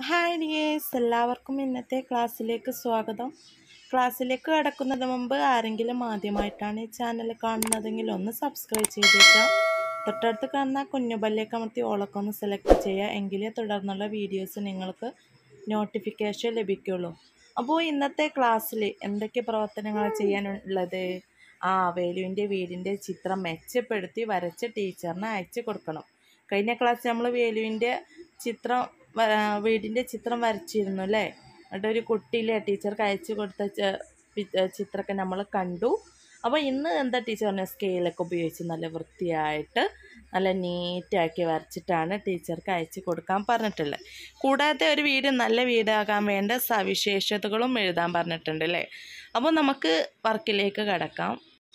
hi dears എല്ലാവർക്കും ഇന്നത്തെ ക്ലാസ്സിലേക്ക് സ്വാഗതം ക്ലാസ്സിലേക്ക് കടക്കുന്നതിന് മുമ്പ് ആരെങ്കിലും ആദ്യമായിട്ടാണ് ഈ ചാനൽ കാണുന്നതെങ്കിൽ ഒന്ന് സബ്സ്ക്രൈബ് ചെയ്തേക്കുക തൊട്ടടുത്ത് കാണുന്ന കുഞ്ഞുബല്ലേക്ക് അമർത്തി ഓളൊക്കെ ഒന്ന് സെലക്ട് ചെയ്യുക എങ്കിലേ തുടർന്നുള്ള വീഡിയോസ് നിങ്ങൾക്ക് നോട്ടിഫിക്കേഷൻ ലഭിക്കുള്ളൂ അപ്പോൾ ഇന്നത്തെ ക്ലാസ്സിൽ എന്തൊക്കെ പ്രവർത്തനങ്ങൾ ചെയ്യാനുള്ളത് ആ വേലുവിൻ്റെ വീടിൻ്റെ ചിത്രം മെച്ചപ്പെടുത്തി വരച്ച് ടീച്ചറിന് അയച്ചു കൊടുക്കണം കഴിഞ്ഞ ക്ലാസ് നമ്മൾ വേലുവിൻ്റെ ചിത്രം വ- വീടിൻ്റെ ചിത്രം വരച്ചിരുന്നു അല്ലേ എന്നിട്ട് ഒരു കുട്ടിയിലെ ടീച്ചർക്ക് അയച്ചു കൊടുത്ത ച- പി- ചിത്രമൊക്കെ നമ്മൾ കണ്ടു അപ്പോൾ ഇന്ന് എന്താ ടീച്ചർ പറഞ്ഞ സ്കെയിലൊക്കെ ഉപയോഗിച്ച് നല്ല വൃത്തിയായിട്ട് നല്ല നീറ്റാക്കി വരച്ചിട്ടാണ് ടീച്ചർക്ക് അയച്ചു കൊടുക്കാൻ പറഞ്ഞിട്ടുള്ളത് കൂടാതെ ഒരു വീട് നല്ല വീടാകാൻ വേണ്ട സവിശേഷതകളും എഴുതാൻ പറഞ്ഞിട്ടുണ്ട് അല്ലേ അപ്പോൾ നമുക്ക് വർക്കിലേക്ക് കടക്കാം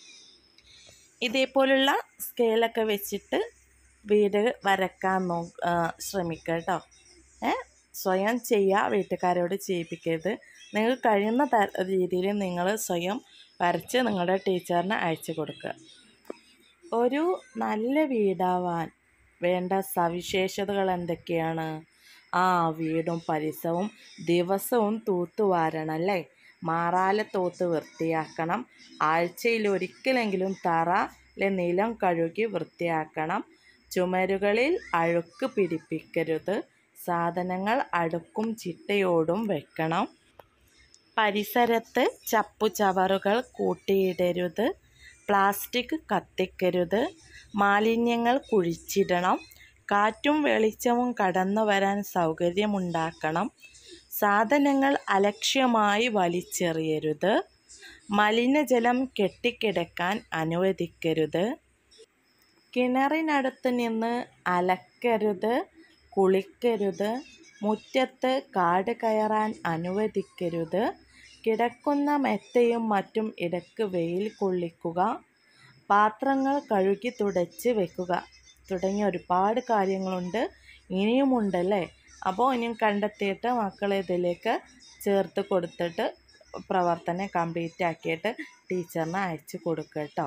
ഇതേപോലുള്ള സ്കെയിലൊക്കെ വെച്ചിട്ട് വീട് വരക്കാൻ നോ ആ, ശ്രമിക്കുക കേട്ടോ ഏ സ്വയം ചെയ്യുക വീട്ടുകാരോട് ചെയ്യിപ്പിക്കരുത് നിങ്ങൾക്ക് കഴിയുന്ന ത രീതിയിൽ നിങ്ങൾ സ്വയം വരച്ച് നിങ്ങളുടെ ടീച്ചറിന് അയച്ചു കൊടുക്കുക ഒരു നല്ല വീടാവാൻ വേണ്ട സവിശേഷതകൾ എന്തൊക്കെയാണ് ആ വീടും പരിസരവും ദിവസവും തൂത്തുവാരണം അല്ലേ മാറാലെ തൂത്ത് വൃത്തിയാക്കണം ആഴ്ചയിൽ ഒരിക്കലെങ്കിലും തറയിലെ നിലം കഴുകി വൃത്തിയാക്കണം ചുമരുകളിൽ അഴുക്ക് പിടിപ്പിക്കരുത് സാധനങ്ങൾ അടുക്കും ചിട്ടയോടും വെക്കണം പരിസരത്ത് ചപ്പുചവറുകൾ കൂട്ടിയിടരുത് പ്ലാസ്റ്റിക് കത്തിക്കരുത് മാലിന്യങ്ങൾ കുഴിച്ചിടണം കാറ്റും വെളിച്ചവും കടന്നു വരാൻ സൗകര്യമുണ്ടാക്കണം സാധനങ്ങൾ അലക്ഷ്യമായി വലിച്ചെറിയരുത് മലിനജലം കെട്ടിക്കിടക്കാൻ അനുവദിക്കരുത് കിണറിനടുത്ത് നിന്ന് അലക്കരുത് കുളിക്കരുത് മുറ്റത്ത് കാട് കയറാൻ അനുവദിക്കരുത് കിടക്കുന്ന മെത്തയും മറ്റും ഇടയ്ക്ക് വെയിൽ കൊള്ളിക്കുക പാത്രങ്ങൾ കഴുകി തുടച്ച് വെക്കുക തുടങ്ങിയ ഒരുപാട് കാര്യങ്ങളുണ്ട് ഇനിയുമുണ്ടല്ലേ അപ്പോൾ ഇനിയും കണ്ടെത്തിയിട്ട് മക്കളെ ഇതിലേക്ക് ചേർത്ത് കൊടുത്തിട്ട് പ്രവർത്തനം കംപ്ലീറ്റ് ആക്കിയിട്ട് ടീച്ചറിന് അയച്ചു കൊടുക്കുക കേട്ടോ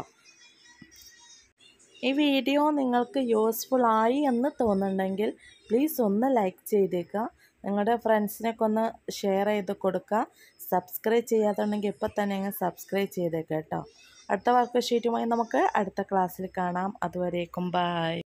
ഈ വീഡിയോ നിങ്ങൾക്ക് യൂസ്ഫുൾ ആയി എന്ന് തോന്നുന്നുണ്ടെങ്കിൽ പ്ലീസ് ഒന്ന് ലൈക്ക് ചെയ്തേക്കുക നിങ്ങളുടെ ഫ്രണ്ട്സിനൊക്കെ ഒന്ന് ഷെയർ ചെയ്ത് കൊടുക്കുക സബ്സ്ക്രൈബ് ചെയ്യാത്തുണ്ടെങ്കിൽ ഇപ്പോൾ തന്നെ അങ്ങ് സബ്സ്ക്രൈബ് ചെയ്തേക്കുക കേട്ടോ അടുത്ത വർക്ക് ഷീറ്റുമായി നമുക്ക് അടുത്ത ക്ലാസ്സിൽ കാണാം അതുവരേക്കും ബൈ